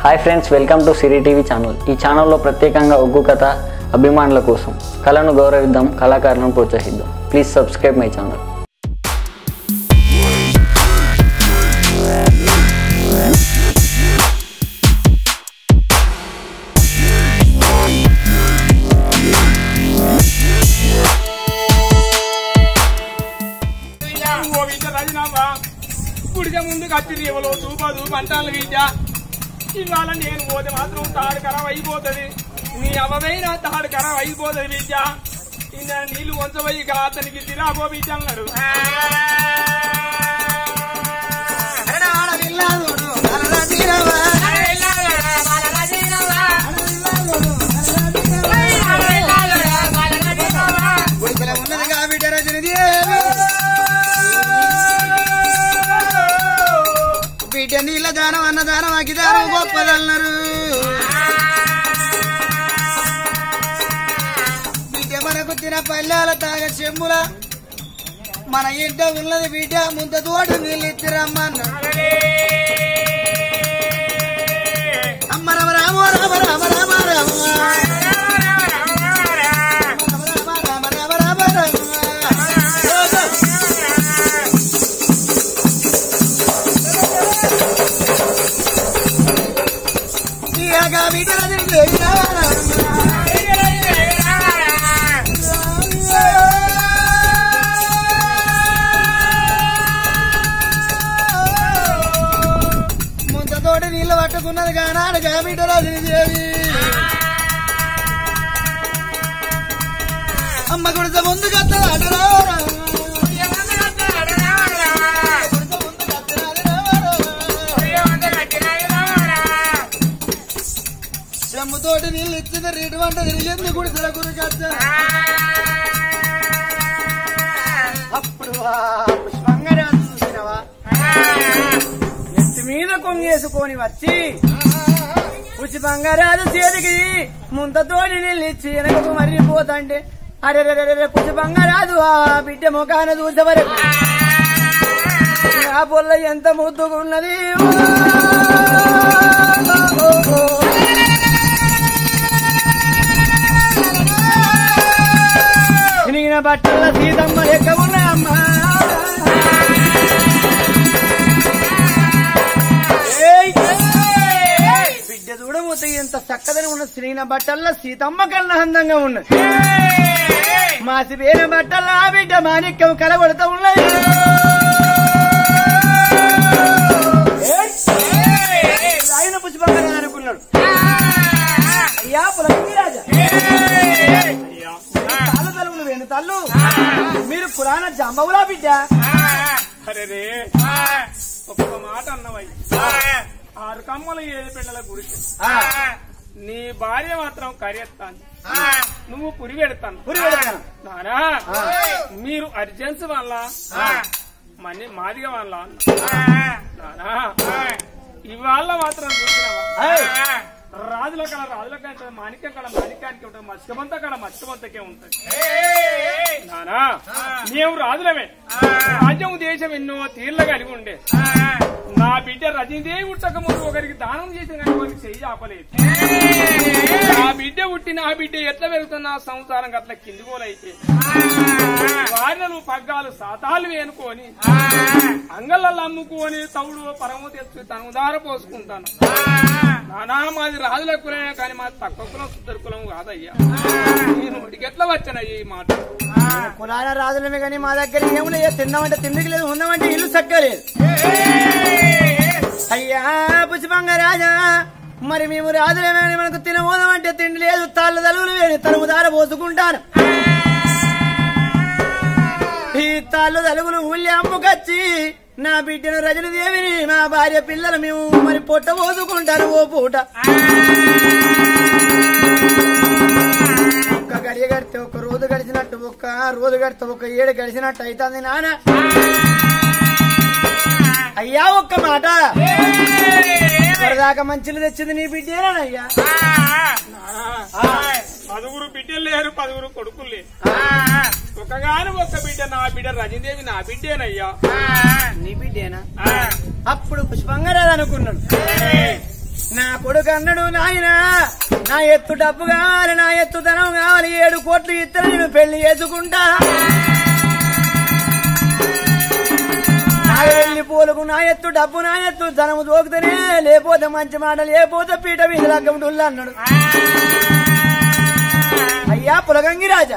Hi friends welcome to Siri TV channel ఈ ఛానల్లో ప్రత్యేకంగా ఒగ్గు కథ అభిమానుల కోసం కళను గౌరవిద్దాం కళాకారులను ప్రోత్సహిద్దాం ప్లీజ్ సబ్స్క్రైబ్ మై ఛానల్ ఓ విద్య రజనావా గుడిక ముందు కత్తిరి ఎవలో చూపదు మంటాలు విద్య ఇవాళ నేను పోతే మాత్రం తాడు ఖరాబ్ అయిపోతుంది నీ అవమైన తాడు ఖరాబ్ అయిపోతుంది విద్య ఇంకా నీళ్లు వంచబోయి అతనికి తిరాబో విద్య అన్నాడు బిడ్డ నీళ్ళ దానం అన్నదానం అగిదానం గొప్పదన్నారు బిడ్డ మనకు తిన పల్లెల తాగ చెమ్ముల మన ఇంట ఉన్నది బిడ్డ ముంత తోడు నీళ్ళు ఇచ్చిరమ్మన్న అమ్మ రామ రామ రామ రామ రామ రామ రామ రామ రామ రామ రామ ఇలాగా బిడ్డ తిరిగి ముంతతోటి నీళ్ళు పట్టుకున్నది కానాడుగా బిడ్డ రాజదేవి అమ్మ గుడిత ముందు కత్తలాడరా చెమ్ముతోటి నీళ్ళు ఇచ్చింది రేటు వంట తిరిగింది గుడిసెల గురికత్త అప్పుడు ఆ పుష్పంగరాజు చూసినవా ఎత్తి మీద కొంగేసుకొని వచ్చి పుచ్చి బంగారాజు చేతికి ముంతతోడి నిలిచి వెనకకు మర్రిపోతాంటే అరే రే రే పుచ్చి బంగారాజు ఆ బిడ్డ ముఖాన చూసేవరకు ఆ పొల్ల ఎంత ముద్దుకున్నది చినిగిన బట్టల సీతమ్మ ఎక్క ఉన్నాయమ్మా ఏయ్! బిడ్డ చూడబోతే ఎంత చక్కదని ఉన్న శ్రీన బట్టల్లో సీతమ్మ కన్నా అందంగా ఉన్నది మాసి వేరే బట్టల్లో ఆ బిడ్డ మాణిక్యం కలగొడతా ఉన్నది ఆయన పుష్పంగా అనుకున్నాడు అయ్యా పులకి రాజా తాళ్ళు తలుగులు వేణు తల్లు మీరు పురాణ జాంబవులా బిడ్డ అరే రే ఒక్క మాట అన్నవయ్య ఆరు కమ్మల ఏడు పిల్లల గురించి నీ భార్య మాత్రం కరియెత్తాను నువ్వు పురి పెడతాను పురి పెడతాను. నానా మీరు అర్జెన్స్ వల్ల మనీ మాదిగ వల్ల నానా ఇవాళ మాత్రం చూసినావా ఏయ్! రాజుల కళ రాజుల కంటే మాణిక్యం కళ మాణిక్యానికి ఉంటుంది మత్స్యమంత కళ మత్స్యమంతకే ఉంటుంది నానా మేము రాజులమే రాజ్యం దేశం ఎన్నో తీర్ల కలిగి ఉండే నా బిడ్డ రజనీదేవి పుట్టక ముందు ఒకరికి దానం చేసిన కానీ ఒకరికి చెయ్యి ఆపలేదు నా బిడ్డ పుట్టి నా బిడ్డ ఎట్లా వెళ్తున్నా సంసారం అట్లా కిందిగోలైతే వారినలు పగ్గాలు సాతాలు వేనుకొని అంగళ్ళల్లో అమ్ముకొని తవుడు పరము తెచ్చి తను దార పోసుకుంటాను నానా మాది రాజుల కులమే కానీ మాది తక్కువ కులం సుద్దరు కులం కాదయ్యా నేను ఎట్లా వచ్చానయ్యా ఈ మాట కులాల రాజులమే కానీ మా దగ్గర ఏమున్నాయో తిన్నామంటే తిండికి లేదు ఉన్నామంటే ఇల్లు చక్కలేదు అయ్యా పుష్పంగ రాజా మరి మేము రాజులమే కానీ మనకు తినబోదామంటే తిండి లేదు తాళ్ళు తలుగులు వేని తలుగు దార పోసుకుంటాను ఈ తాళ్ళు తలుగులు ఊళ్ళి అమ్ముకొచ్చి నా బిడ్డను రజనీదేవిని నా భార్య పిల్లలు మేము మరి పొట్ట పోసుకుంటారు ఓ పూట ఒక్క గడియ గడితే ఒక రోజు గడిచినట్టు ఒక్క రోజు గడితే ఒక ఏడు గడిచినట్టు అవుతుంది నాన్న అయ్యా ఒక్క మాట ఇప్పటిదాకా మంచిలు తెచ్చింది నీ బిడ్డేనయ్యా పదుగురు బిడ్డలు లేరు పదుగురు కొడుకులు లేరు ఒకగాని ఒక్క బిడ్డ నా బిడ్డ రజనీదేవి నా బిడ్డేనయ్యా నీ బిడ్డేనా ఆ, అప్పుడు పుష్పంగా రాదనుకున్నాడు నా కొడుకు అన్నాడు నాయన నా ఎత్తు డబ్బు కావాలి నా ఎత్తు ధనం కావాలి ఏడు కోట్లు ఇద్దరు నేను పెళ్లి చేసుకుంటా నాగవెల్లి పూలకు నా ఎత్తు డబ్బు నా ఎత్తు ధనము దోకుతనే లేకపోతే మంచి మాట లేకపోతే పీట మీద లగ్గముడుల్లా అన్నాడు అయ్యా పులగంగి రాజా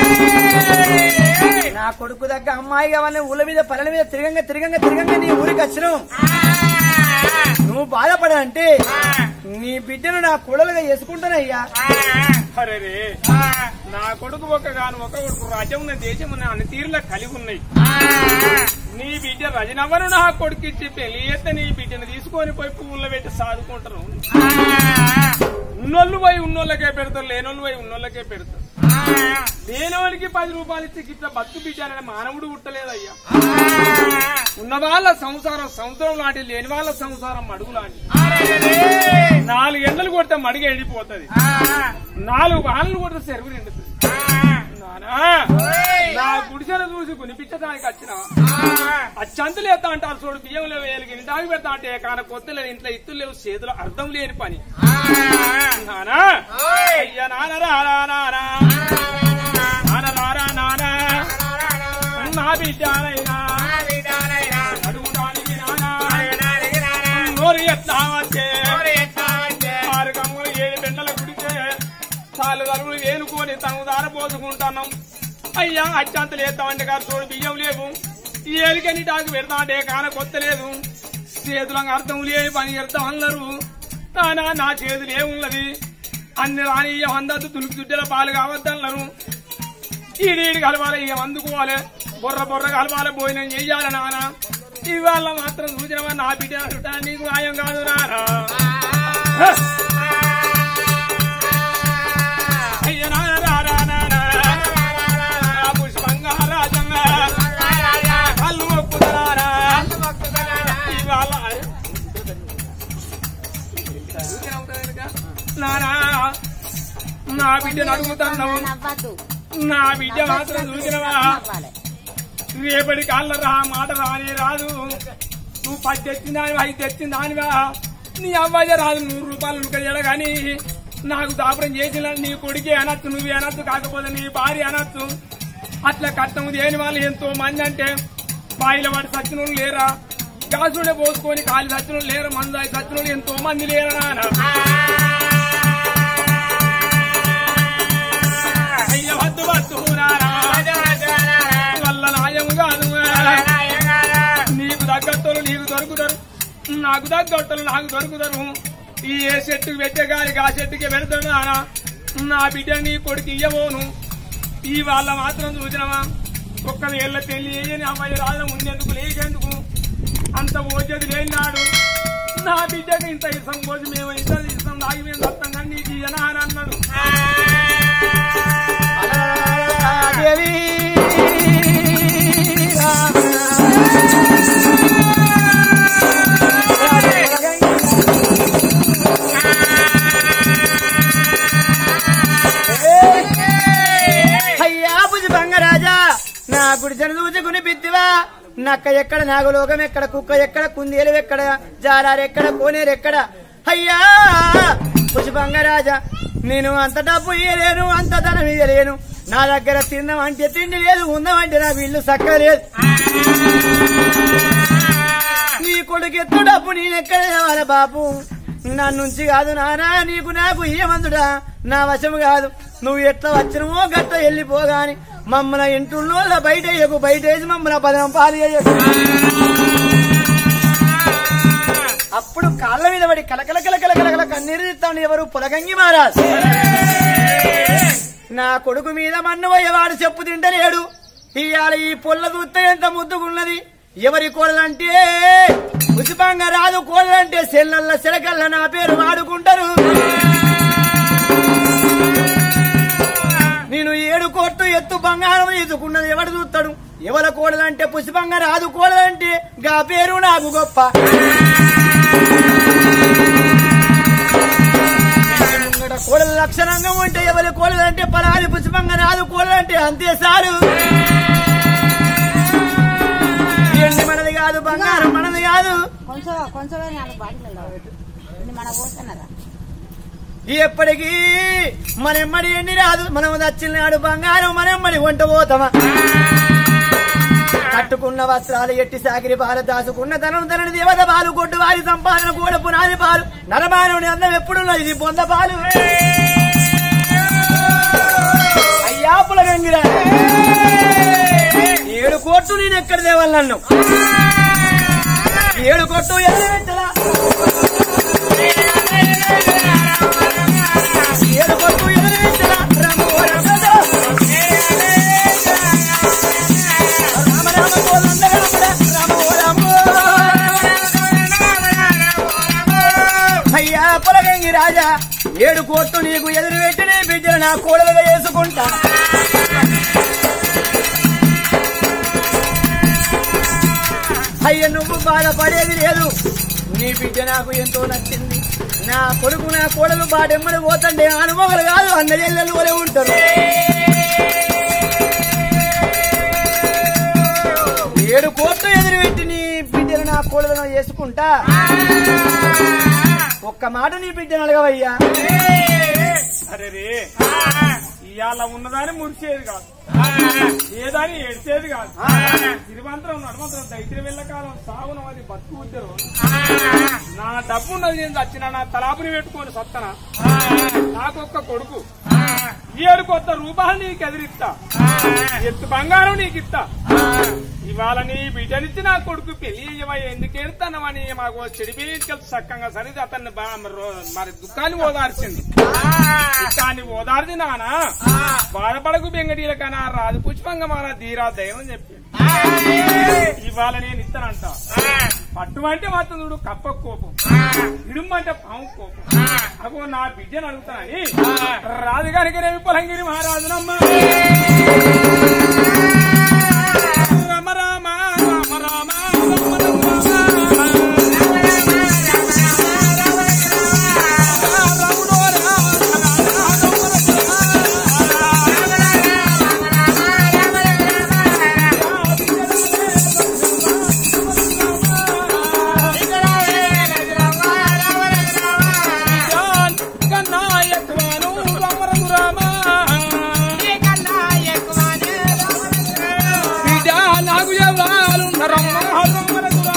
నా కొడుకు దగ్గర అమ్మాయి కావాలని ఊళ్ళ మీద పల్లెల మీద తిరగంగా తిరగంగా తిరగంగా నీ ఊరికి వచ్చినావు నువ్వు బాధపడంటే నీ బిడ్డను నా కొడలుగా చేసుకుంటానయ్యా అరే రే నా కొడుకు ఒక గాను ఒక కొడుకు రాజ్యం ఉన్న దేశం ఉన్న అన్ని తీరులా కలిగి ఉన్నాయి నీ బిడ్డ రజనవరు నా కొడుకు ఇచ్చి పెళ్లి చేస్తే నీ బిడ్డను తీసుకొని పోయి పువ్వుల్లో పెట్టి సాదుకుంటారు ఉన్నోళ్ళు పోయి ఉన్నోళ్ళకే పెడతారు లేనోళ్ళు పోయి ఉన్నోళ్ళకే పెడతారు లేనోళ్ళకి పది రూపాయలు ఇచ్చి ఇట్లా బతుకు బిడ్డ అనే మానవుడు పుట్టలేదయ్యా ఉన్న వాళ్ళ సంసారం సంవత్సరం లాంటి లేని వాళ్ళ సంసారం మడుగు లాంటి నాలుగు ఎండలు కొడితే మడిగ ఎండిపోతుంది నాలుగు వానలు కొడితే సెరువు నిండుతుంది నానా నా గుడిసెలు చూసి కొనిపించడానికి వచ్చిన అచ్చంతులు ఎత్తా అంటారు చూడు బియ్యం లేవు వేలకి ఇంటాకి పెడతా అంటే కాన కొత్త లేదు ఇంట్లో ఇత్తులు లేవు చేతులు అర్థం లేని పని నానా అయ్యా నాన్న రారా నానా నాన్న రారా నానా నా బిడ్డానైనా అడుగుతానికి నానా నోరు ఎత్తా వచ్చే ఆరు కమ్ములు ఏడు బెండల గుడికే చాలు కలుగులు ఏనుకొని తను దార పోసుకుంటున్నాం అయ్యా అత్యంతలు వేస్తామంటే గారు తోడు బియ్యం లేవు ఈ ఏలికని టాకు పెడతామంటే కాన కొత్త లేదు చేతులకు అర్థం లేని పని చేస్తాం అందరూ నానా నా చేతులు ఏమున్నది అన్ని రాని అందద్దు తులుపు దుడ్డల పాలు కావద్దన్నారు ఈడీడి కలవాలి ఇక అందుకోవాలి బొర్ర బొర్ర కలవాలి భోజనం చెయ్యాలి నాన్న ఇవాళ మాత్రం సూచన నా బిడ్డ అనుట నీకు న్యాయం కాదు నానా అయ్య నాన్న రారా నాన్న పుష్పంగా రాజమ్మ కళ్ళు మొక్కుతున్నారా ఇవాళ నానా నా బిడ్డను అడుగుతున్నావు నవ్వద్దు నా బిడ్డ మాత్రం చూసినవా నవ్వాలి రేపటి కాళ్ళ రా మాట రాని రాదు నువ్వు పది తెచ్చిందానివా ఐదు తెచ్చిందానివా నీ అవ్వయ్య రాదు నూరు రూపాయలు నువ్వు కానీ నాకు దాపరం చేసిన నీ కొడుకే అనొచ్చు నువ్వు అనొచ్చు కాకపోతే నీ భార్య అనొచ్చు అట్లా కట్టం దేని వాళ్ళు ఎంతో మంది అంటే బాయిల వాడి సచ్చినోళ్ళు లేరా గాజుడే పోసుకొని కాలి సచ్చినోళ్ళు లేరు మందాయి సచ్చినోళ్ళు ఎంతో మంది లేరా నాన్న అయ్య వద్దు వద్దు నానా వల్ల నాయము కాదు నీకు తగ్గట్టులు నీకు దొరుకుతారు నాకు తగ్గట్టులు నాకు దొరుకుతారు ఈ ఏ చెట్టుకు పెట్టే గారికి ఆ చెట్టుకి పెడతాడు నాన్న నా బిడ్డ నీ కొడుకు ఇయ్యబోను ఈ వాళ్ళ మాత్రం చూసినవా ఒక్క ఏళ్ళ పెళ్లి చేయని అమ్మాయి రాజు ఉండేందుకు లేచేందుకు అంత ఓచేది లేనాడు నా బిడ్డకి ఇంత ఇష్టం పోసి మేము ఇంత ఇష్టం దాగి మేము దత్తం కానీ నీకు ఇయ్యనా అని అన్నాడు దేవి అయ్యా భుజ బంగరాజా నా గుడిసెను చూసుకుని బిద్దివా నక్క ఎక్కడ నాగలోకం ఎక్కడ కుక్క ఎక్కడ కుందేలు ఎక్కడ జారారు ఎక్కడ కోనేరు ఎక్కడ అయ్యా భుజ బంగరాజా నేను అంత డబ్బు ఇయ్యలేను అంత ధనం ఇయ్యలేను నా దగ్గర తిన్నామంటే తిండి లేదు ఉందామంటే నా వీళ్ళు చక్కగా లేదు నీ కొడుకు ఎత్తు డబ్బు నేను ఎక్కడ తేవాలి బాపు నా నుంచి కాదు నానా నీకు నాకు ఏమందుడా నా వశము కాదు నువ్వు ఎట్లా వచ్చినవో గట్ట వెళ్ళిపోగాని మమ్మల్ని ఇంట్లో బయట వేయకు బయట వేసి మమ్మల్ని పదం పాలు చేయకు అప్పుడు కాళ్ళ మీద పడి కలకల కలకల కలకల కన్నీరు తీస్తాను ఎవరు పొలగంగి మహారాజ్ నా కొడుకు మీద మన్ను పోయేవాడు చెప్పు తింటలేడు ఇవాళ ఈ పొల్ల చూస్తే ఎంత ముద్దుగున్నది ఎవరి కోడలంటే ఉచితంగా రాదు కోడలంటే సెల్లల్ల సెలకల్ల నా పేరు వాడుకుంటారు నేను ఏడు కోట్లు ఎత్తు బంగారం ఎదుకున్నది ఎవడు చూస్తాడు ఎవల కోడలంటే పుష్పంగా రాదు కోడలంటే గా పేరు నాకు గొప్ప ముంగట కోడలు లక్షణంగా ఉంటే ఎవరి కోడలంటే పలాది పుష్పంగా రాదు కోడలంటే అంతే సారు ఎండి మనది కాదు బంగారం మనది కాదు కొంచెం కొంచెమే నాలుగు బాటిల్ మన పోతున్నారా ఎప్పటికీ మనెమ్మడి ఎండి రాదు మనం దచ్చినాడు బంగారం మనెమ్మడి వంట పోతామా కట్టుకున్న వస్త్రాలు ఎట్టి సాగిరి పాలు దాచుకున్న ధనం ధనని దేవత పాలు కొట్టు వారి సంపాదన కూడా పునాది పాలు నరమానవుని అందం ఎప్పుడున్నా ఇది బొంద పాలు అయ్యా పులగంగిరా ఏడు కోట్లు నేను ఎక్కడ దేవాలి నన్ను ఏడు కొట్టు ఎక్కడ పెట్టలా ఏడు కొట్టు ఎక్కడ పెట్టలా రామ ఓ రామ రామ రామ గోవింద రామ ఓ రామ అయ్యా పొలగంగి రాజా ఏడు కోట్లు నీకు ఎదురు పెట్టి నీ బిడ్డలు నా కోడలుగా చేసుకుంటా అయ్య నువ్వు బాధపడేది లేదు నీ బిడ్డ నాకు ఎంతో నచ్చింది నా కొడుకు నా కోడలు బాడెమ్మడి పోతండే అనుమోగలు కాదు అన్న చెల్లెలు వలె ఉంటారు ఏడు కోట్లు ఎదురు పెట్టి నీ బిడ్డలు నా కోడలను చేసుకుంటా ఒక్క మాట నీ బిడ్డను అడగవయ్యా అరే రే ఇవాళ ఉన్నదాన్ని మురిసేది కాదు ఏదాన్ని ఎడిచేది కాదు తిరుమంత్రం నడమంత్రం దైత్యం వెళ్ళకాలం సాగున అది బతుకు ఉద్దరు నా డబ్బు ఉన్నది నేను చచ్చిన నా తలాపుని పెట్టుకొని సత్తన నాకొక్క కొడుకు ఏడు కొత్త రూపాయలు నీకు ఎదిరిస్తా ఎత్తు బంగారం నీకు ఇస్తా ఇవాళ నీ బిడ్డనిచ్చి నా కొడుకు పెళ్లి ఇవ్వయ్య ఎందుకు ఎడతానమని మాకు చెడిపేసుకెళ్తే చక్కగా సరిది అతన్ని బా- రో- మరి దుఃఖాన్ని ఓదార్చింది దుఃఖాన్ని ఓదార్ది నానా బాధపడకు బెంగడీల కన్నా రాదు పుష్పంగా మన ధీరా ధైర్యం చెప్పి ఇవాళ నేను ఇస్తానంట పట్టుమంటే మాత్రం చూడు కప్ప కోపం ఇడుమంటే పాము కోపం అగో నా బిడ్డను అడుగుతానని రాజుగారికి రేవి పొలంగిరి మహారాజునమ్మ రామ రామ రామ రామ రామ కన్నాయత్వాను రామ రామ బిడ్డ నాకు ఎవరు రమ్మ రమ్మ రఘురా.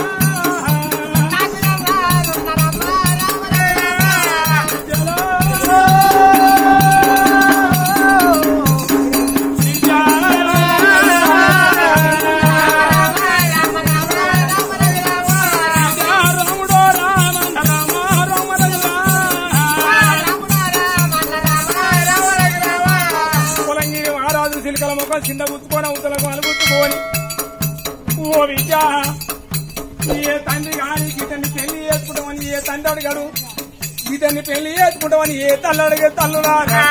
రాముడో రామ రామ రామ రఘురా. పొలంగిరి మహారాజు సిలికల ముఖం కింద గుర్తుకొని అవతలకు అనుగుర్తుకొని ఓ విద్య ఏ తండ్రి కానీ ఇతన్ని పెళ్లి చేసుకుంటామని ఏ తండ్రి అడిగాడు ఇతన్ని పెళ్లి చేసుకుంటామని ఏ తల్లి అడిగే తల్లులాగా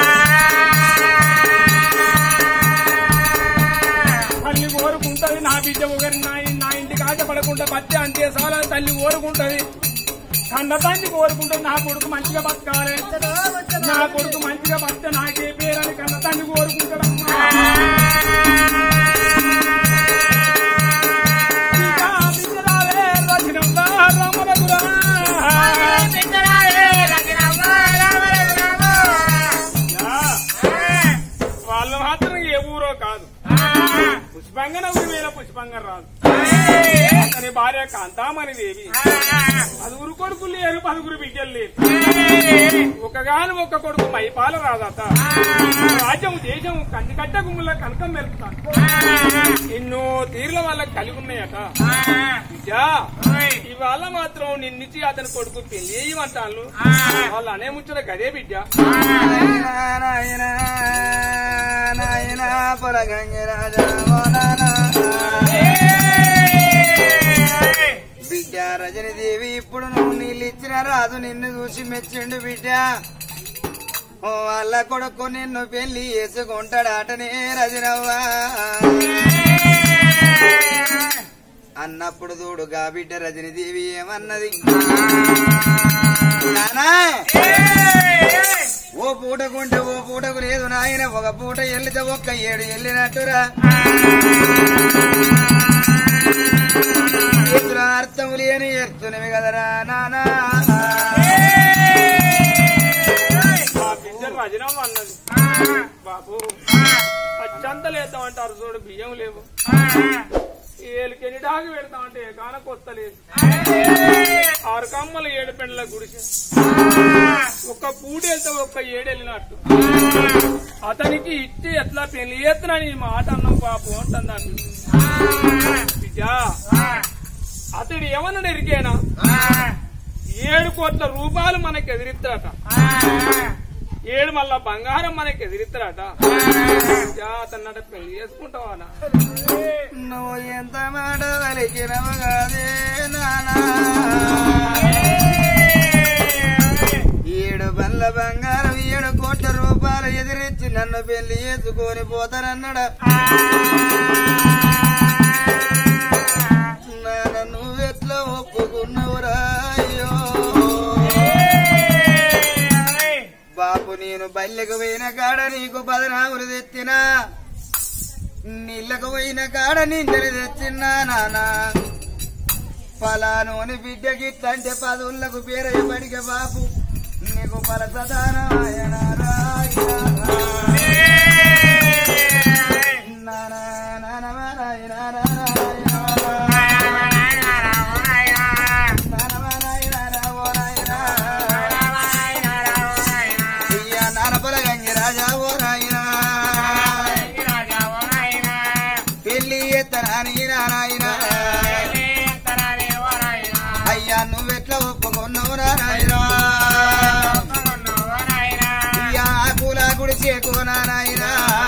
తల్లి కోరుకుంటది నా బిడ్డ ఒకరి నా నా ఇంటికి ఆశపడకుండా బతి అంతే చాలా తల్లి కోరుకుంటది కన్న తండ్రి కోరుకుంటుంది నా కొడుకు మంచిగా బతకాలి నా కొడుకు మంచిగా బతిక నాకే పేరని కన్న తండ్రి కోరుకుంటాడమ్మా ఇంకా బిడ్డరాలే రజనమ్మ రామరఘురా. యా. వాళ్ళు మాత్రం ఏ ఊరో కాదు పుష్పంగన ఊరి మీద పుష్పంగం రాదు అతని భార్య కాంతామణి దేవి పదుగురు కొడుకులు లేరు పదుగురు బిడ్డలు లేరు ఒకగాని ఒక కొడుకు మైపాల రాదట రాజ్యం దేశం కంది కట్ట గుమ్ముల కనకం మెరుపుతాను ఎన్నో తీర్ల వాళ్ళకి కలిగి ఉన్నాయట బిడ్డా ఇవాళ మాత్రం నిన్నిచ్చి అతని కొడుకు పెళ్లి చేయమంటాను వాళ్ళు అనే ముచ్చట గదే బిడ్డ నాయన నాయన పొలగంగి రాజా ఓ నానా. బిడ్డ రజనీదేవి ఇప్పుడు నువ్వు నీళ్ళు ఇచ్చిన రాజు నిన్ను చూసి మెచ్చిండు బిడ్డ ఓ వాళ్ళ కొడుకు నిన్ను పెళ్లి చేసుకుంటాడాటనే రజనవ్వా అన్నప్పుడు చూడుగా బిడ్డ రజనీదేవి ఏమన్నది నానా ఓ పూటకుంటే ఓ పూటకు లేదు నాయన ఒక పూట ఎల్లితే ఒక్క ఏడు ఎల్లినట్టురా ఎత్తుల అర్థము లేని ఎత్తునవి కదరా నానా వేద్దామంటారు చూడు బియ్యం లేవు ఏళ్ళకి ఎన్ని డాగు పెడతామంటే కాన కొత్తలేదు ఆరు కమ్మలు ఏడు పెండ్ల గుడిసె ఒక్క పూట వెళ్తే ఒక్క ఏడు వెళ్ళినట్టు అతనికి ఇచ్చి ఎట్లా పెళ్లి ఎత్తున నీ మాట అన్నం పాపు అంటుంది అటు బిడ్డ అతడు ఏమన్నాడు ఎరికేనా ఏడు కోట్ల రూపాయలు మనకి ఎదిరిస్తాడట ఏడు మళ్ళా బంగారం మనకి ఎదిరిస్తాడట బిడ్డ, అతన్నట పెళ్లి చేసుకుంటావా నువ్వు ఎంత మాట వలికినవు కాదే నానా ఏడు బండ్ల బంగారం ఏడు కోట్ల రూపాయలు ఎదిరించి నన్ను పెళ్లి చేసుకొని పోతానన్నాడు నాన్న నువ్వెట్లా ఒప్పుకున్నవురా అయ్యో బాపు నేను బల్లెకు పోయిన కాడ నీకు పదనాములు తెచ్చినా నీళ్ళకు పోయిన కాడ నింజలు తెచ్చిన్నా నానా ఫలానోని బిడ్డకి ఇట్లంటే పదులకు పేరయ్యబడిక బాపు నీకు పలసదానాయన రాజా ఓ నాయనా పెళ్లి ఎత్తనాని నారాయణ అయ్యా నువ్వెట్లా ఒప్పుకున్నావు నారాయణ అయ్యా పూల గుడి చేకో నారాయణ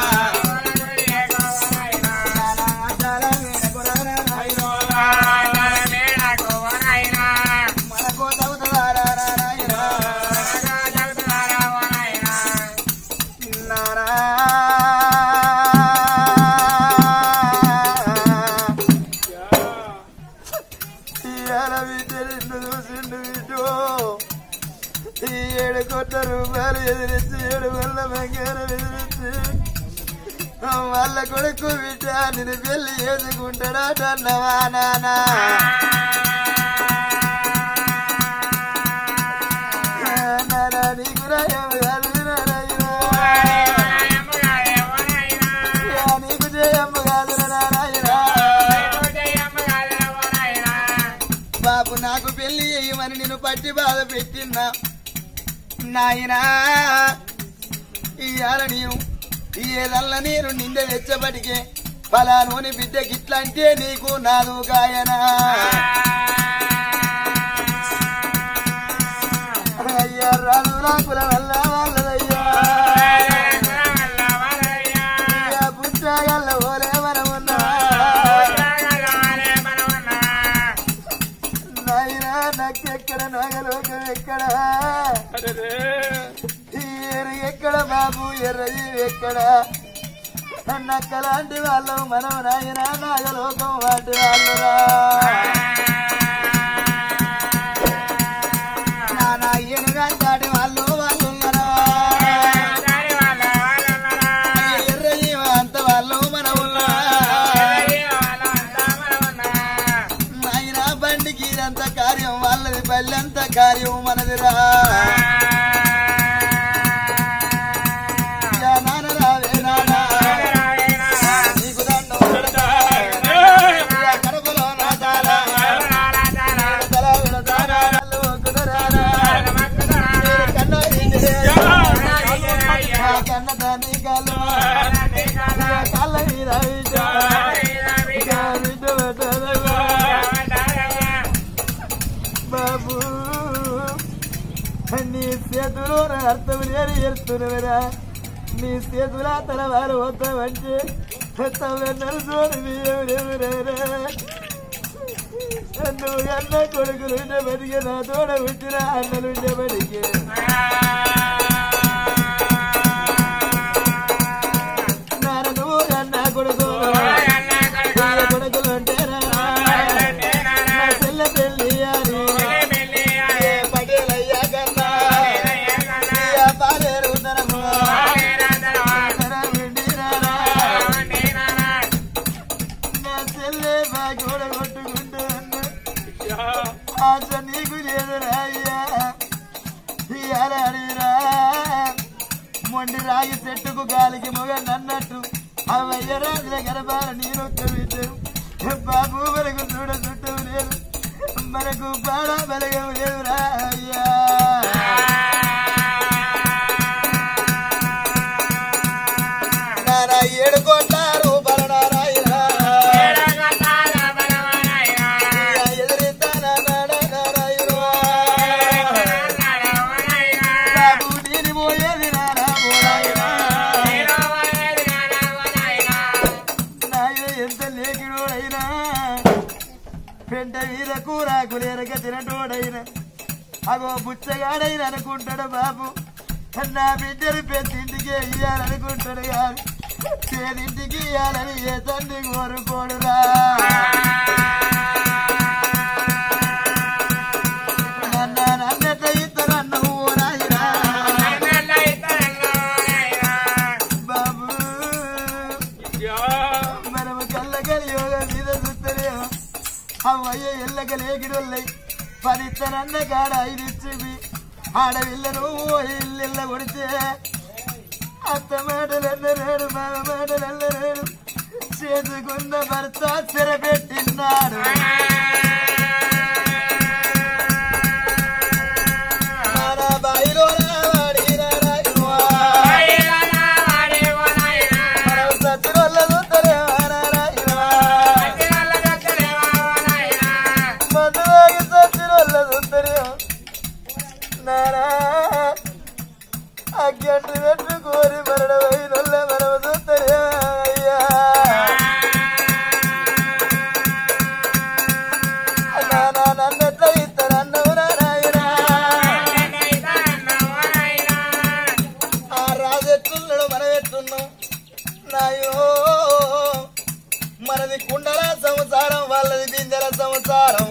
మనకో తగుతారా నారాయణ ఏడు కోట్ల రూపాయలు ఎదిరించి ఏడు వల్ల బంగారం ఎదిరించి వాళ్ళ కొడుకు బిడ్డ నేను పెళ్లి చేసుకుంటాడా అన్నవా నానా నానా నీకు రాయం కాదు నారాయణ నీకు జయమ్మ కాదు నారాయణ బాబు నాకు పెళ్లి చేయమని నేను పట్టి బాధ పెట్టినా నాయనా ఇవాళ నేను ఏదల్ల నేను నింద తెచ్చబడికే ఫలానోని బిడ్డకి ఇట్లంటే నీకు నాదు గాయనా అయ్యా రాదు రాకుల వల్ల వాళ్ళదయ్యా అయ్యా పుచ్చగల్ల ఓలే మనమున్నా నాయనా నాకెక్కడ నాగలోకం ఎక్కడ ఈ ఏరు ఎక్కడ బాబు ఎర్రది ఎక్కడ నక్కలాంటి వాళ్ళు మనం నాయన నాగలోకం వాటి వాళ్ళురా నానా ఏనుగంటాడి వాళ్ళు వాళ్ళు ఉన్నారా ఎర్రది అంత వాళ్ళు మనం ఉన్నారా నాయన బండికి ఇదంత కార్యం వాళ్ళది బల్లంత కార్యం మనదిరా యా నాన్న రావే నాన్న. నీకు దండం పెడతా. యా కడుపులో నా తాళ. తల విడతారా, కళ్ళు ఒక్కుదరారా. మీరు కన్న ఇంటిరే. యా కన్న తండ్రి కాళ్ళు. యా కాళ్ళ మీద విద్య. యా విద్య పెట్టదవ్వా. బాబు నీ చేతులు నా అర్థం లేని ఎడుతున్నవరా నీ చేతుల తలవారు వద్దామంటే తవ్వెన్నరు చూడు నీవెవరెవరా నువ్వు అన్న కొడుకులుండే బతికే నా తోడ వచ్చిన అన్నలుండే బతికే నాన్న నువ్వు అన్న కొడుకు ఈ కొడుకులుంటేనా నా చెల్లె పెళ్ళి అని ఏ పటేలయ్యా కన్నా ఏ పాలేరు తరము నా చెల్లె మా గోడ కొట్టుకుంటూ ఆశ నీకు లేదు రాయ్యా ఇయ్యాల అడిగిరా మొండి రాగి చెట్టుకు గాలికి మొగ నన్నట్టు అవయ్య రాజుల గర్భాల నీరొక్క బిడ్డను బాబు మనకు చూడ చుట్టం లేదు మనకు బాడ బలగం లేదురా అయ్యా నానా ఏడు కోట్ల రూపాయల నారాయణ ఎదురిస్తానా నారాయణ బాబు నేను పోయేది నారా పోరాయనా నాయన ఎంత లేకిడోడైనా పెంట వీర కూరాకులేరక తినటోడైనా అగో బుచ్చగాడైనా అనుకుంటాడు బాబు నా బిడ్డలు పెద్దింటికి ఇయ్యాలనుకుంటాడు కాదు పేదింటికి ఇయ్యాలని ఏ తండ్రి కోరుకోడురా నన్న నన్నెట్ల ఇద్దరన్న ఊరాయినా బాబు మనము కళ్ళగలి యోగ మీద చూస్తలేము అవ్వయ్య ఎల్లక లేకిడొల్లై పదిత్తనన్న కాడ ఐదు ఇచ్చి ఆడవిల్లను ఇల్లిల్ల కొడితే అత్త మాటలన్నరేడు మామ మాటలన్నరేడు చేసుకున్న భర్త స్థిరపెట్టిన్నాడు మన బాయిలో వాడిన రాయువా. మనం సత్తురోళ్ళ చూస్తలేమా నారాయణవా. మధువాగి సత్తురోళ్ళ చూస్తలేమా. నారా అగ్గంటి పెట్టుకోరి మరణమైనొల్ల మనం చూస్తలేమా అయ్యా నానా నన్నెట్ల ఇస్తానన్నవు నారాయణా ఆ రాజు ఎట్లున్నాడు మనం ఎట్లున్నాం నాయో మనది కుండల సంసారం వాళ్ళది బిందెల సంసారం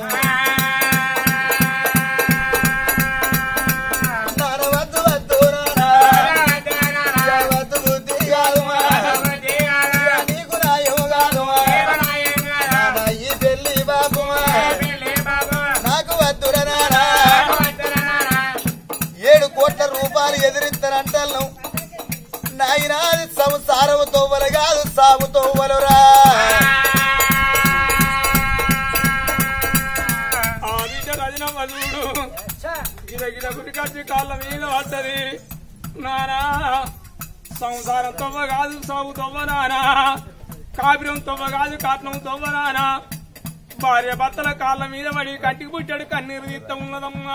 నాన్న వద్దు వద్దు నాన్న. యా వద్దు బుద్ధి కాదుమా. యా నీకు నాయము కాదుమా. నాన్న ఈ పెళ్లి బాబుమా. నాకు వద్దురా నాన్న. ఏడు కోట్ల రూపాయలు ఎదిరిస్తానంటాను నాయనా అది సంసారము తోవలు కాదు సాగు తోవలురా ఆ బిడ్డ రజన మధుడు గిద గిద గుడికచ్చి కాళ్ళ మీద పడ్డది నానా సంసారం తవ్వ కాదు సాగు తవ్వ నానా కాపురం తవ్వ కాదు కాట్నం తవ్వ నానా భార్య భర్తల కాళ్ళ మీద పడి కంటికి పుట్టాడు కన్నీరు తీస్త ఉన్నదమ్మా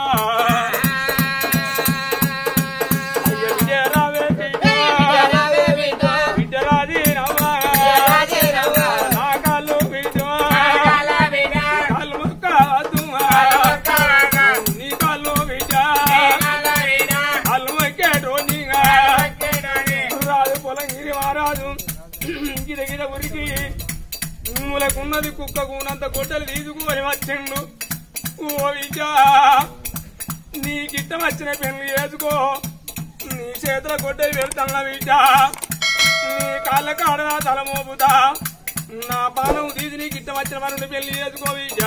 అయ్య బిడ్డ రావే బిడ్డ. బిడ్డ రాజీ రవ్వా. నా కాళ్ళు బిడ్డ. కాళ్ళు మొక్కవద్దుమా. నీ కాళ్ళు బిడ్డ. కాళ్ళు మొక్కేటోనిగా. రాజు పొలంగిరి మహారాజు గిద గిద ఉరికి మూలకున్నది కుక్కకున్నంత గొడ్డలు తీసుకుని వచ్చిండు ఓ విద్య నీకిష్టం వచ్చిన పెన్ను వేసుకో నీ చేతుల గొడ్డలు పెడతాను విద్య నీ కాళ్ళ కాడ నా తల మోపుతా నా పానం తీసి నీకు ఇష్టం వచ్చిన పనులు పెళ్లి చేసుకో విద్య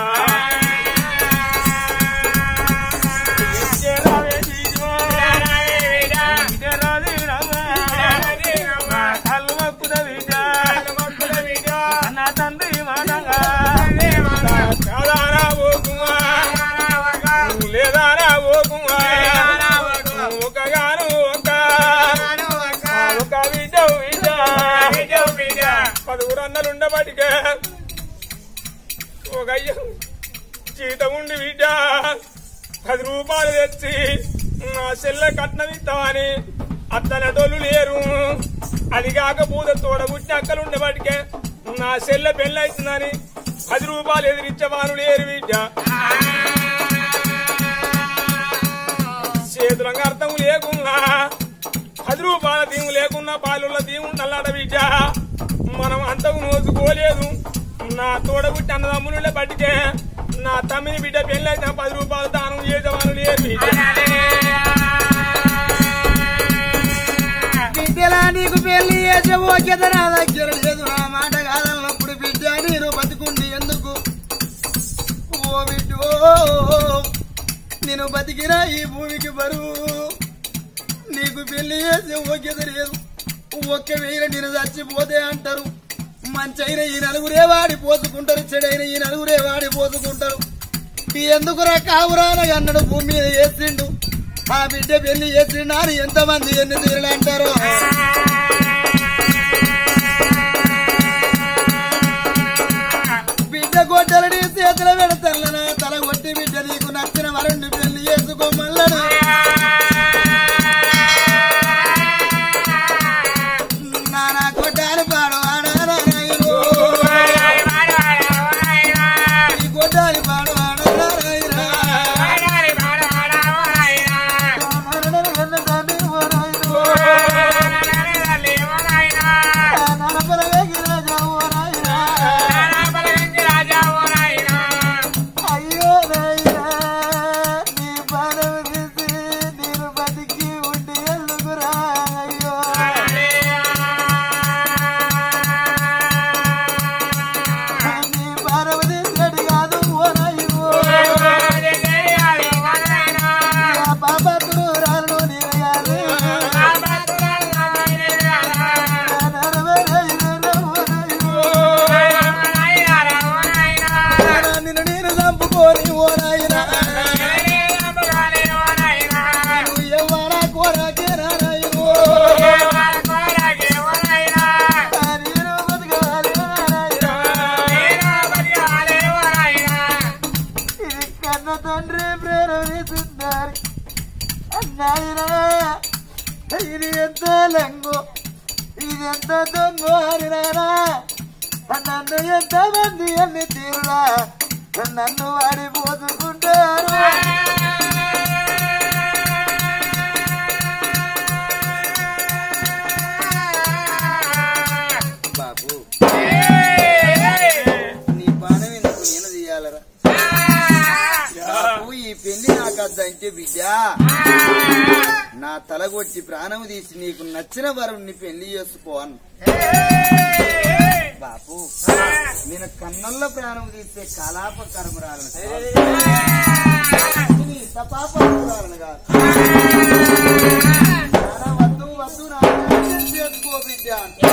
రావే తీసుకో. విద్య రాదే రావా. కళ్ళు మక్కుద విద్య. నా తండ్రి మాటగా కాదారా ఓకుమా లేదారా ఓకుమా ఒకగాను ఒక ఒక బిడ్డ బిడ్డ పదుగురు అన్నలుండబడికే ఒక అయ్య జీతం ఉండి బిడ్డ పది రూపాయలు తెచ్చి నా చెల్లె కట్నం ఇస్తామని అత్తనటోళ్ళు లేరు అది కాక పూత తోడబుట్టి అక్కలు ఉండబడికే నా చెల్లె పెళ్ళి అవుతుందని పది రూపాయలు ఎదిరించేవారు లేరు బిడ్డ చేతులంగా అర్థం లేకున్నా పది రూపాయల దీము లేకున్నా పాలుల దీము నల్లాడ బిడ్డ మనం అంతకు నోచుకోలేదు నా తోడబుట్టి అన్నదమ్మునుండే బట్టికే నా తమ్మిని బిడ్డ పెళ్ళి అయితే పది రూపాయలు దానం చేసేవాళ్ళు లేరు బిడ్డ బిడ్డలా నీకు పెళ్లి చేసే ఓకేత నా దగ్గర లేదు ఆ మాట కాదన్నప్పుడు బిడ్డ నేను బతుకుంది ఎందుకు ఓ బిడ్డో నేను బతికినా ఈ భూమికి బరువు నీకు పెళ్లి చేసే ఓకేత లేదు ఒక్కవేళ నేను చచ్చిపోతే అంటారు మంచైన ఈ నలుగురే వాడి పోసుకుంటారు చెడైన ఈ నలుగురే వాడి పోసుకుంటారు ఎందుకురా కావురాన అన్నాడు భూమి మీద వేసిండు ఆ బిడ్డ పెళ్లి చేసిండు అని ఎంతమంది ఎన్ని తీరులు అంటారు బిడ్డ గొడ్డలని చేతుల పెడతల్లనా తల కొట్టి బిడ్డ నీకు నచ్చిన వరుణ్ణి పెళ్లి చేసుకోమల్లడు నానా గొడ్డాలి పాడవాడా నారాయణు. ఈ గొడ్డాలి పాడవాడా నారాయణ. నరపరవేగి రాజా ఓ నాయనా. అయ్యో నాయనా, నీ పాదం తీసి నేను బతికి ఉండి ఎల్లుగురా అయ్యో నీ పాదం తీసినట్టు కాదు ఓ నాయనో. ఆ పాపతుడు రాను నీరగాలి. నరవరైన ఓ నాయనో. నిన్ను నేను చంపుకొని ఓ నాయనా నువ్వు ఎవ్వరా కోరాకే నారాయణో. నేను బతకాలి నారాయణ. ఇది కన్న తండ్రి ప్రేరణిస్తున్నారు నాయనా ఇది ఎంత లంగో ఇది ఎంత దొంగో అని నానా నన్ను ఎంత మంది అన్ని తీరులా నన్ను వాడి పోసుకుంటారు బాబు నీ బాణం ఎందుకు నేను తీయాలరా బాబు ఈ పెళ్లి నాకు అద్దంటే బిడ్డ నా తల కొట్టి ప్రాణం తీసి నీకు నచ్చిన వరుణ్ణి పెళ్లి చేసుకోను బాబు నేను కన్నుల్లో ప్రాణం తీస్తే కలాప కర్మరాలను తపాప కర్మరాలను కాదు నాన్న వద్దు వద్దు నా చేసుకో బిడ్డ అంటే.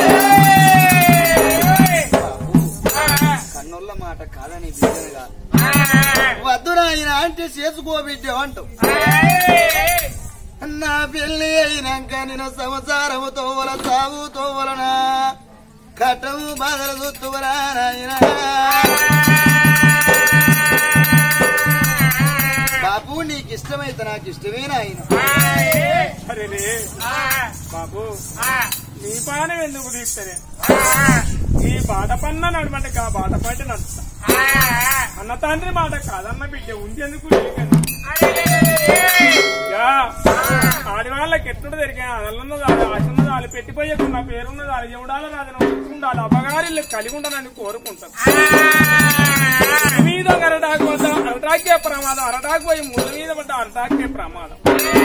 బాబు కన్నుల్ల మాట కాదని బిడ్డను కాదు వద్దు నాయన అంటే చేసుకో బిడ్డ అంటావు నా పెళ్లి అయినాక నేను సంసారము తోవల సాగు తోవలనా కట్టము బాధలు చూస్తువరా నాయన బాబు నీకు ఇష్టమైతే నాకు ఇష్టమే నాయన సరేలే బాబు నీ పానం ఎందుకు తీస్తారే నీ బాధ పన్న నడమంటే కా బాధ పట్టి నడుస్తా అన్న తండ్రి మాట కాదన్న బిడ్డ ఉంది ఎందుకు నీకన్నా? యా, ఆడవాళ్ళకి ఎట్లుంట జరిగా అదలున్న దాని ఆశన్న దాని పెట్టిపోయకుండా పేరున్న దాని ఎవడాల రాజన ఉండాలి అపగారిల్లు కలిగి ఉండాలని కోరుకుంటాను మీద అరటాకు పడ్డ అరటాకే ప్రమాదం అరటాకు పోయి ముళ్ళ మీద పడ్డ అరటాకే ప్రమాదం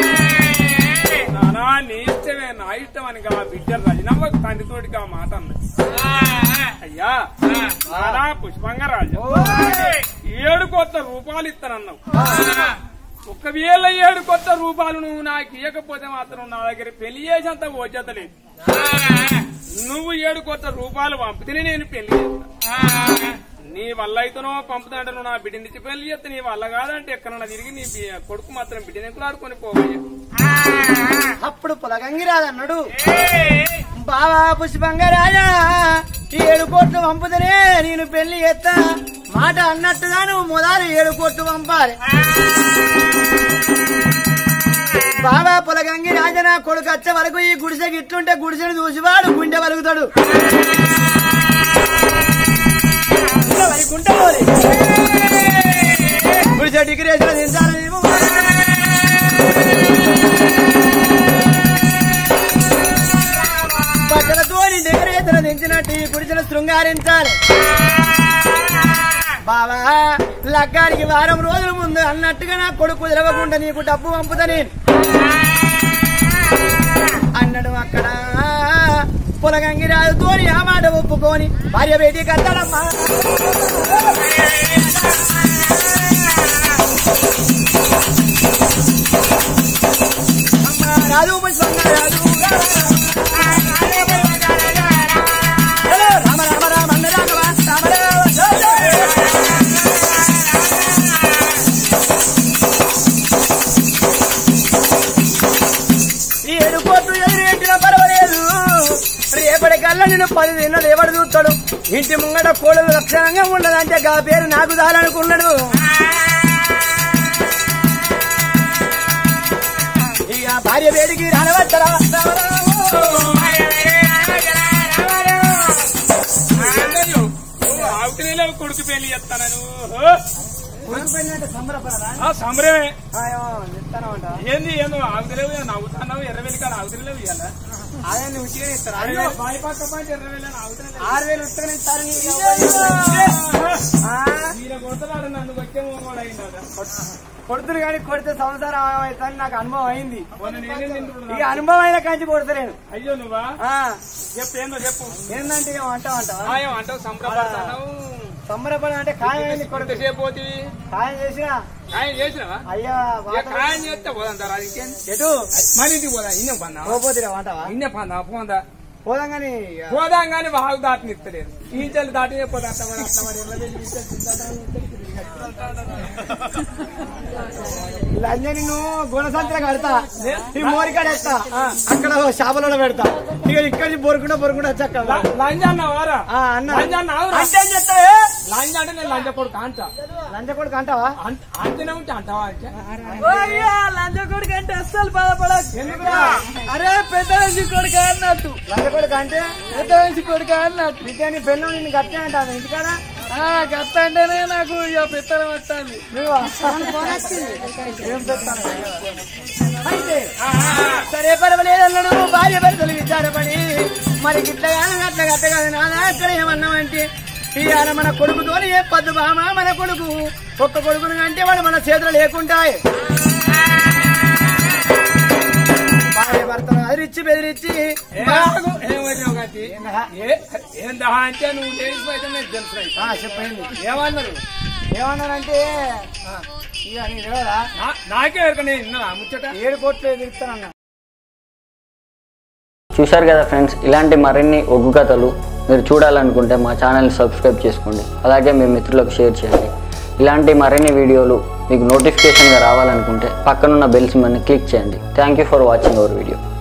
నానా నీ ఇష్టమే నా ఇష్టం అని గా బిడ్డ రజనమ్మ తండ్రితోటికి ఆ మాట అన్నది అయ్యా నానా పుష్పంగా రాజు ఏడు కొత్త రూపాయలు ఇస్తానన్నావు ఒకవేళ ఏడు కొత్త రూపాయలు నువ్వు నాకు ఇవ్వకపోతే మాత్రం నా దగ్గర పెళ్లి చేసేంత ఓజత లేదు నువ్వు ఏడు కొత్త రూపాయలు పంపితేనే నేను పెళ్లి చేస్తా నీ వల్ల అయితేనో పంపుతాంటే నువ్వు నా బిడ్డనిచ్చి పెళ్లి చేస్తే నీ వల్ల కాదంటే ఎక్కడన్నా తిరిగి నీ బి- కొడుకు మాత్రం బిడ్డని ఎక్కలాడుకొని పోవయ్యా అప్పుడు పొలగంగి రాదన్నాడు బావా పుష్పంగా రాజా ఈ ఏడు కోట్లు పంపుదనే నేను పెళ్లి చేస్తా మాట అన్నట్టుగా నువ్వు మొదలు ఏడు కోట్లు పంపాలి బాబా పొలగంగి రాజన కొడుకు వచ్చే వరకు ఈ గుడిసె గిట్లుంటే గుడిసెను చూసివాడు గుండె వలుగుతాడు ఇంకా వైకుంఠం పోలే. గుడిసె డిగ్రేషన్ దించాలి నీవు. బట్టలతో డెకరేషన్ దించినట్టు ఈ గుడిసెను శృంగారించాలి బావా లగ్గానికి వారం రోజుల ముందు అన్నట్టుగా నా కొడుకు తెలవకుండా నీకు డబ్బు పంపుతా నేను అన్నాడు అక్కడ పొలగంగిరాజుతో ఆ మాట ఒప్పుకొని భార్య బేటీ కట్టాడమ్మా అమ్మా రాజు పుష్పంగా రాజు కళ్ళ నేను పది తిన్నది ఎవడు చూస్తాడు ఇంటి ముంగట కోడలు లక్షణంగా ఉండదంటే గా పేరు నాకు దాలనుకున్నాడు ఇక భార్య వేడికి రానవచ్చరా ఆవుతనే కొడుకు పెళ్లి చేస్తాను ఆ సంబరమే ఏంది ఏందో ఆగుతలేవు నవ్వుతున్నావు ఎర్రవెల్లి కాదు ఆగుతలేవు ఇవాళ అదే నువ్వు ఉట్టిగానే ఇస్తారా? అయ్యో బాయి పక్క పాయింట్ ఎర్రవెల్లి అని ఆగుతలేదు ఆరు వేలు ఉత్తగానే ఇస్తారు నీకు. ఆ, ఈయన కొడతాడు నన్ను వచ్చేమో కూడా అయిందా కొడుతురు కానీ కొడితే సంసారం అవుతుందని నాకు అనుభవం అయింది మొన్న నేనే తింటున్నా ఇక అనుభవం అయిన కంచి కొడతలేను అయ్యో నువ్వా ఆ, చెప్పు ఏందో చెప్పు ఏందంటే ఏమో అంటావు అంటావా ఖాయం అంటావు సంబరపడతావు సంబరపడ అంటే ఖాయం అయింది కొడుకు ఎంతసేపు పోతివి ఖాయం చేసినా ఖాయం చేసినావా అయ్యా ఇక వాత ఖాయం చేస్తే పోదంటారా ఇంకేం ఎటు మన ఇంటికి పోదా ఇన్నే పన్నా పోపోతురా అంటావా ఇన్నే పన్నా పోందా పోదాం కానీ ఇక పోదాం కానీ బాగు దాటిని ఇస్తలేదు ఈ చెల్లి దాటి పోదా అట్లా మరి అట్లా మరి ఎర్ర వెళ్ళి ఈ చెల్లి తింటాడా, ఈ చెల్లి లంజని నువ్వు గుణసంత్ర కడతా ఈ మోరికాడ ఎత్తా అక్కడ షాపలో పెడతా ఇక ఇక్కడి నుంచి బొరుకుండా బొరుకుండా చక్క ల- లంజ అన్నావారా అన్న లంజ అన్నావురా అంటే ఏం చెప్తావే లంజ అంటే నేను లంజ కొడుకు అంట లంజ కొడుకు అంటావా అంట- అంటేనే ఉంటే అంటావా అంటే లంజ కొడుకు అంటే అస్సలు బాధపడదు ఎందుకురా? అరే పెద్ద మనిషి కొడుకు అన్నట్టు లంజ కొడుకు అంటే పెద్ద మనిషి కొడుకు అన్నట్టు ఇంకా నీ పెళ్ళం నిన్ను గట్టే అంటాను ఇంటికాడ గట్ట అంటేనే నాకు ఇక పెత్తనం వస్తుంది నువ్వు ఏం పెత్తనం అయితే సరే పర్వాలేదు అన్నాడు భార్య భర్తలు విచారపడి మరి గిట్ల కాదు అట్లా గట్ట కాదు నాదా అక్కడ ఏమన్నామంటే ఇవాళ మన కొడుకుతోని ఏ పద్దు బామ మన కొడుకు ఒక్క కొడుకును అంటే వాడు మన చేతులు లేకుంటాయి భార్య భర్తలు అదిరిచ్చి బెదిరించి ఏమగు? ఏమొచ్చినావు గట్టి? ఏ- ఏం దహా అంటే నువ్వు తెలిసిపోయితే నేను తెలుసు ఆ, చెప్పండి ఏమన్నారు ఏమన్నారంటే ఆ, ఇక నీకు తెలియదా నా- నాకే ఎరక నేను విన్నా ముచ్చట ఏడు కోట్లు ఎదురుతానన్నా చూశారు కదా ఫ్రెండ్స్ ఇలాంటి మరిన్ని ఒగ్గు కథలు మీరు చూడాలనుకుంటే మా ఛానల్ని సబ్స్క్రైబ్ చేసుకోండి అలాగే మీ మిత్రులకు షేర్ చేయండి ఇలాంటి మరిన్ని వీడియోలు మీకు నోటిఫికేషన్గా రావాలనుకుంటే పక్కనున్న బెల్ సింబల్ని క్లిక్ చేయండి thank you for watching our video